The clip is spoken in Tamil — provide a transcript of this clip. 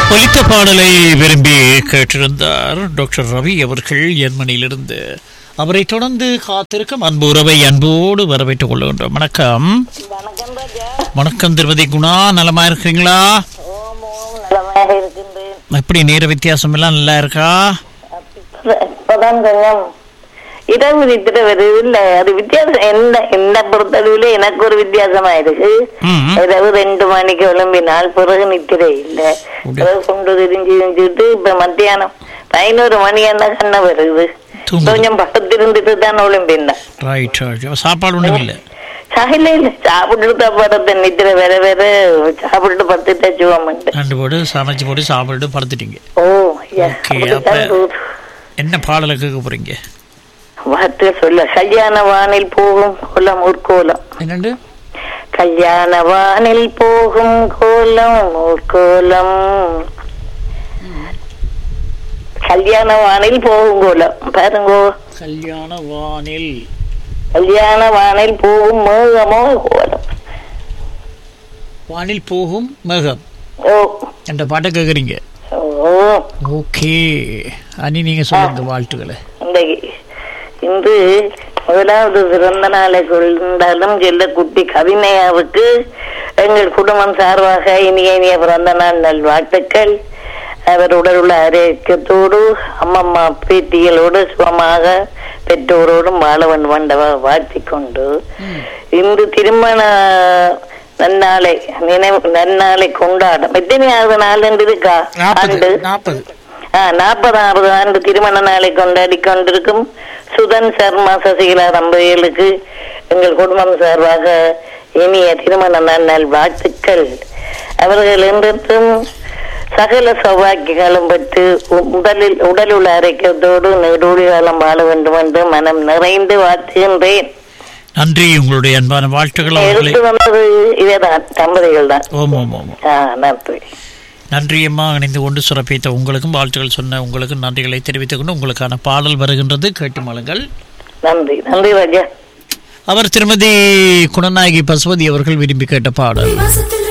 ஒலித்த பாடலை விரும்பி கேட்டிருந்தார் டாக்டர் ரவி அவர்கள் ஜெர்மனியிலிருந்து அவரை தொடர்ந்து காத்திருக்கும் அன்பு உறவை அன்போடு வரவேற்றுக் கொள்கின்றோம் வணக்கம் வணக்கம் ராஜா வணக்கம் திருமதி குணா நலமா இருக்கிறீங்களா ஓம் ஓம் நலமாக இருக்கின்றேன் எப்படி நேர வித்தியாசம் எல்லாம் நல்லா இருக்கா இப்பதான் கொஞ்சம் இரவு நித்திர வருது இல்ல அது வித்தியாசம் என்ன என்ன பொறுத்தளவுல எனக்கு ஒரு வித்தியாசமா இருக்கு ம். இரவு ரெண்டு மணிக்கு எழும்பினால் பிறகு நித்திரை இல்ல உண்டு. பிறகு கொண்டு திரிஞ்சு திரிஞ்சுட்டு இப்ப மத்தியானம் பதினோரு மணி என்ன கண்ண வருது தூங்குது. கொஞ்சம் பக்கத்திருந்துட்டு தான் எழும்பினேன் ரைட் ரைட் சாப்பாடு ஒன்றும் இல்லை சாயில இல்ல சாப்பிட்டுட்டு படத்தை நித்திர வேற வேற சாப்பிட்டுட்டு பத்து தச்சுவோம் ரெண்டு போட்டு சமைச்சு போட்டு சாப்பிட்டு படுத்துட்டீங்க ஓ ஐயா, Okay, அப்படித்தான் அப்ப- போகுது. என்ன பாடலை கேட்க போறீங்க வார்த்தை சொல்ல கல்யாண வானில் போகும் கோலம் ஊர்கோலம் என்னண்டு கல்யாண வானில் போகும் கோலம் ஊர்கோலம் கல்யாண வானில் போகும் கோலம் பாருங்கோ கல்யாண வானில் கல்யாண வானில் போகும் மேகமோ கோலம் வானில் போகும் மேகம் ஓ என்ற பாட்டை கேட்குறீங்க ஓ ஓகே அனி நீங்க சொல்லுங்க வாழ்த்துக்களை இன்றைக்கு இன்று முதலாவது பிறந்த நாளை கொண்டாலும் செல்ல குட்டி கவினையாவுக்கு எங்கள் குடும்பம் சார்பாக இனிய இனிய பிறந்த நாள் நல்வாழ்த்துக்கள் அவர் உடல் உள்ள ஆரோக்கியத்தோடு அம்மம்மா பேத்திகளோடு சுகமாக பெற்றோரோடும் வாழ வேண்டும் என்றவ வாழ்த்திக் கொண்டு இன்று திருமண நன்னாளை நினைவு நன்னாளை கொண்டாடும் எத்தனையாவது நாள் என்று இருக்கா நாற்பது ஆண்டு நாற்பது நாற்பதாவது ஆண்டு திருமண நாளை கொண்டாடி கொண்டிருக்கும் சுதன் சர்மா சசிகலா தம்பதிகளுக்கு எங்கள் குடும்பம் சார்பாக இனிய திருமண நாள் வாழ்த்துக்கள் அவர்கள் என்றும் சகல சௌபாக்கியங்களும் பெற்று உ- உடலில் உடல் உள்ள ஆரோக்கியத்தோடு நெடுடி காலம் வாழ வேண்டும் என்று மனம் நிறைந்து வாழ்த்துகின்றேன் நன்றி உங்களுடைய அன்பான வாழ்த்துக்கள் அவர்களை எடுத்து வந்தது இதேதான் தம்பதிகள் தான் ஓம் ஓம் ஓம் ஆ, நன்றி நன்றி அம்மா இணைந்து கொண்டு சுரப்பித்த உங்களுக்கும் வாழ்த்துக்கள் சொன்ன உங்களுக்கும் நன்றிகளை தெரிவித்துக் கொண்டு உங்களுக்கான பாடல் வருகின்றது கேட்டு மலங்கள் நன்றி நன்றி ராஜா அவர் திருமதி குணநாயகி பசுபதி அவர்கள் விரும்பி கேட்ட பாடல் மாசத்துல